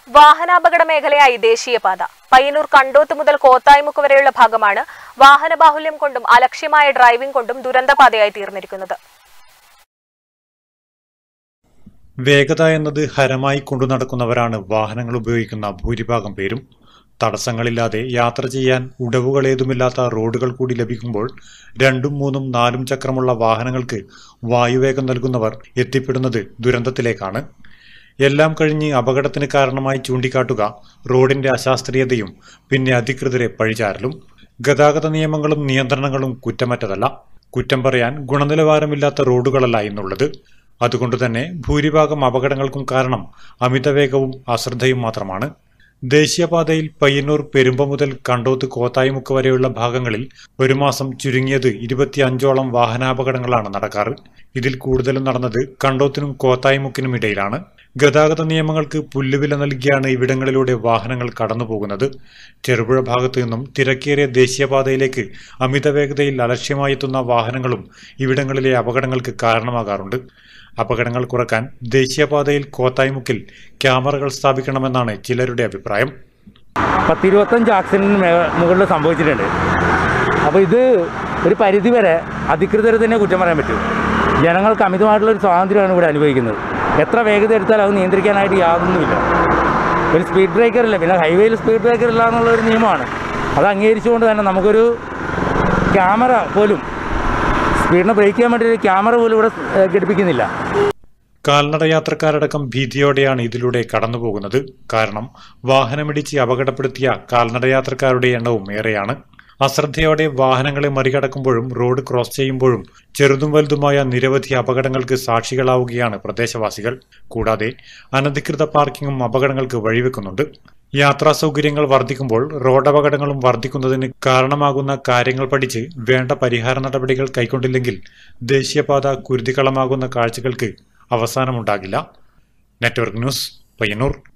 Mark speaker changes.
Speaker 1: വാഹനാപകട മേഖലയായി ദേശീയപാത പയ്യന്നൂർ കണ്ടോത്ത് മുതൽ കോത്തായ്മുക്ക് വരെയുള്ള ഭാഗമാണ് വാഹന ബാഹുല്യം കൊണ്ടും അലക്ഷ്യമായ ഡ്രൈവിംഗ് കൊണ്ടും ദുരന്തപാതയായി തീർന്നിരിക്കുന്നത്
Speaker 2: വേഗത എന്നത് ഹരമായി കൊണ്ടു നടക്കുന്നവരാണ് വാഹനങ്ങൾ ഉപയോഗിക്കുന്ന ഭൂരിഭാഗം പേരും തടസ്സങ്ങളില്ലാതെ യാത്ര ചെയ്യാൻ ഉടവുകളേതുമില്ലാത്ത റോഡുകൾ കൂടി ലഭിക്കുമ്പോൾ രണ്ടും മൂന്നും നാലും ചക്രമുള്ള വാഹനങ്ങൾക്ക് വായുവേഗം നൽകുന്നവർ എത്തിപ്പെടുന്നത് ദുരന്തത്തിലേക്കാണ് എല്ലാം കഴിഞ്ഞ് അപകടത്തിന് കാരണമായി ചൂണ്ടിക്കാട്ടുക റോഡിന്റെ അശാസ്ത്രീയതയും പിന്നെ അധികൃതരെ പഴിചാരലും ഗതാഗത നിയമങ്ങളും നിയന്ത്രണങ്ങളും കുറ്റമറ്റതല്ല കുറ്റം പറയാൻ ഗുണനിലവാരമില്ലാത്ത റോഡുകളല്ല ഇന്നുള്ളത് അതുകൊണ്ടുതന്നെ ഭൂരിഭാഗം അപകടങ്ങൾക്കും കാരണം അമിതവേഗവും അശ്രദ്ധയും മാത്രമാണ് ദേശീയപാതയിൽ പയ്യന്നൂർ പെരുമ്പ മുതൽ കണ്ടോത്ത് കോത്തായിമുക്ക് വരെയുള്ള ഭാഗങ്ങളിൽ ഒരു മാസം ചുരുങ്ങിയത് ഇരുപത്തിയഞ്ചോളം വാഹനാപകടങ്ങളാണ് നടക്കാറ് ഇതിൽ കൂടുതലും നടന്നത് കണ്ടോത്തിനും കോത്തായിമുക്കിനും ഇടയിലാണ് ഗതാഗത നിയമങ്ങൾക്ക് പുല്ലുവില നൽകിയാണ് ഇവിടങ്ങളിലൂടെ വാഹനങ്ങൾ കടന്നുപോകുന്നത് ചെറുപുഴ ഭാഗത്തു നിന്നും തിരക്കേറിയ ദേശീയപാതയിലേക്ക് അമിത വേഗതയിൽ അലക്ഷ്യമായി എത്തുന്ന വാഹനങ്ങളും ഇവിടങ്ങളിലെ അപകടങ്ങൾക്ക് കാരണമാകാറുണ്ട് അപകടങ്ങൾ കുറക്കാൻ ദേശീയപാതയിൽ കോത്തായ്മുക്കിൽ ക്യാമറകൾ സ്ഥാപിക്കണമെന്നാണ് ചിലരുടെ അഭിപ്രായം
Speaker 3: പത്തിരുപത്തഞ്ച് ആക്സിഡൻറ്റ് മേ- മുകളിൽ സംഭവിച്ചിട്ടുണ്ട് അപ്പോൾ ഇത് ഒരു പരിധിവരെ അധികൃതർ തന്നെ കുറ്റം പറയാൻ പറ്റും ജനങ്ങൾക്ക് അമിതമായിട്ടുള്ളൊരു സ്വാതന്ത്ര്യമാണ് ഇവിടെ അനുഭവിക്കുന്നത് എത്ര വേഗത എടുത്താലും അത് നിയന്ത്രിക്കാനായിട്ട് യാതൊന്നുമില്ല ഒരു സ്പീഡ് ബ്രേക്കർ ഇല്ല പിന്നെ ഹൈവേയിൽ സ്പീഡ് ബ്രേക്കർ ഇല്ല എന്നുള്ളൊരു നിയമമാണ് അത് അംഗീകരിച്ചുകൊണ്ട് തന്നെ നമുക്കൊരു ക്യാമറ പോലും സ്പീഡിനെ ബ്രേക്ക് ചെയ്യാൻ വേണ്ടി ഒരു ക്യാമറ പോലും ഇവിടെ ഏഹ്, ഘടിപ്പിക്കുന്നില്ല
Speaker 2: കാൽനട യാത്രക്കാരടക്കം ഭീതിയോടെയാണ് ഇതിലൂടെ കടന്നുപോകുന്നത് കാരണം വാഹനമിടിച്ച് അപകടപ്പെടുത്തിയ കാൽനട യാത്രക്കാരുടെ എണ്ണവും ഏറെയാണ് അശ്രദ്ധയോടെ വാഹനങ്ങളെ മറികടക്കുമ്പോഴും റോഡ് ക്രോസ് ചെയ്യുമ്പോഴും ചെറുതും വലുതുമായ നിരവധി അപകടങ്ങൾക്ക് സാക്ഷികളാവുകയാണ് പ്രദേശവാസികൾ കൂടാതെ അനധികൃത പാർക്കിങ്ങും അപകടങ്ങൾക്ക് വഴിവെക്കുന്നുണ്ട് യാത്രാ സൗകര്യങ്ങൾ വർദ്ധിക്കുമ്പോൾ റോഡപകടങ്ങളും വർദ്ധിക്കുന്നതിന് കാരണമാകുന്ന കാര്യങ്ങൾ പഠിച്ച് വേണ്ട പരിഹാര നടപടികൾ കൈക്കൊണ്ടില്ലെങ്കിൽ ദേശീയപാത കുരുതികളമാകുന്ന കാഴ്ചകൾക്ക് അവസാനമുണ്ടാകില്ല നെറ്റ്വർക്ക് ന്യൂസ് പയ്യന്നൂർ